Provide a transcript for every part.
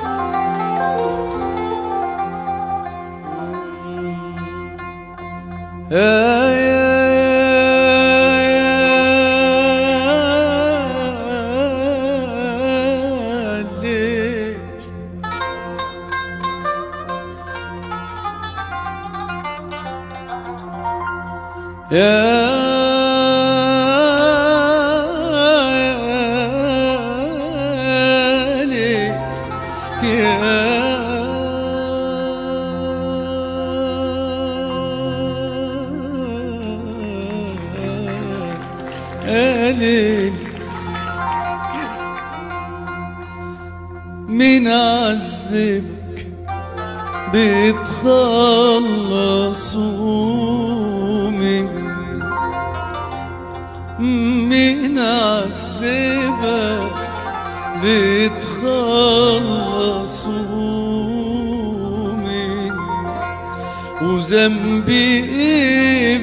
يا يا يا ليل يا يا ليل يا ليل من عذبك بيتخلصوا مني من عذبك بيتخلصوا مني وذنبي ايه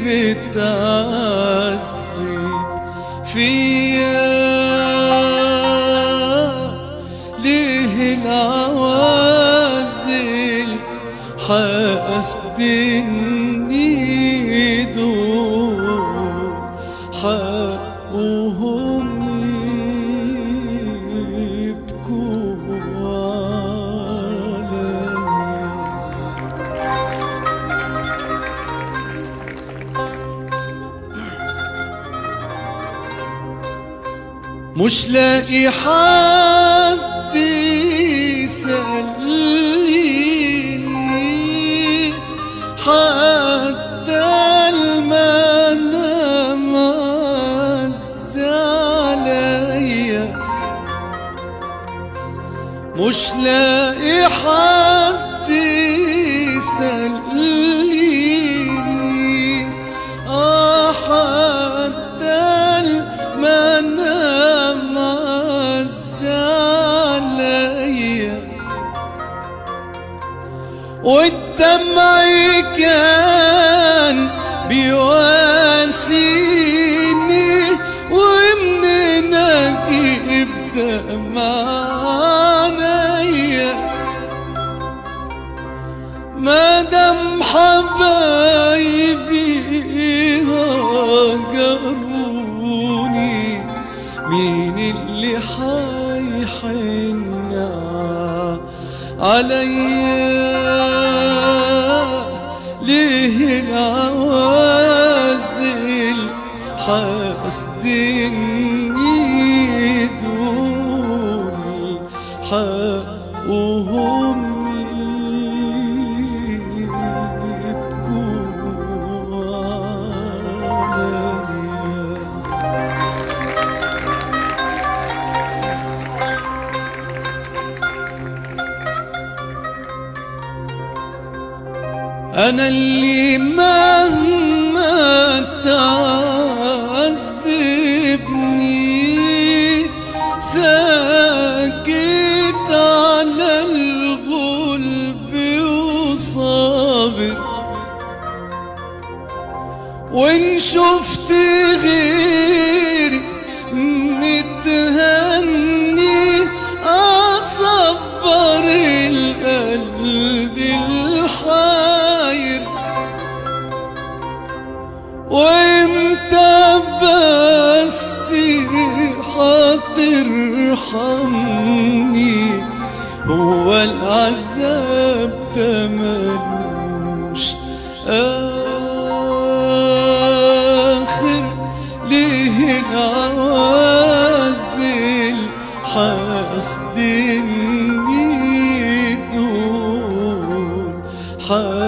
بتعذب فيا ليه العوازل حاسدني دول حقهم يبكوا عليا مش لاقي حد يسليني حتى المنام عز عليا مش لاقي حد يسليني اه حتى المنام عز عليا والدمع كان بيواسيني ومنين اجيب دمع عينيا ما دام حبايبي هجروني مين اللي حيحن عليا ليه العوازل حاسدني دول حقهم يبكوا عليا أنا اللي مهما تعذبني ساكت على الغلب وصابر وإن شفت غيري متهني أصبر القلب الحاير وامتى بس هترحمني هو العذاب ده ملوش آخر ليه العوازل حاسدني دول حاسدني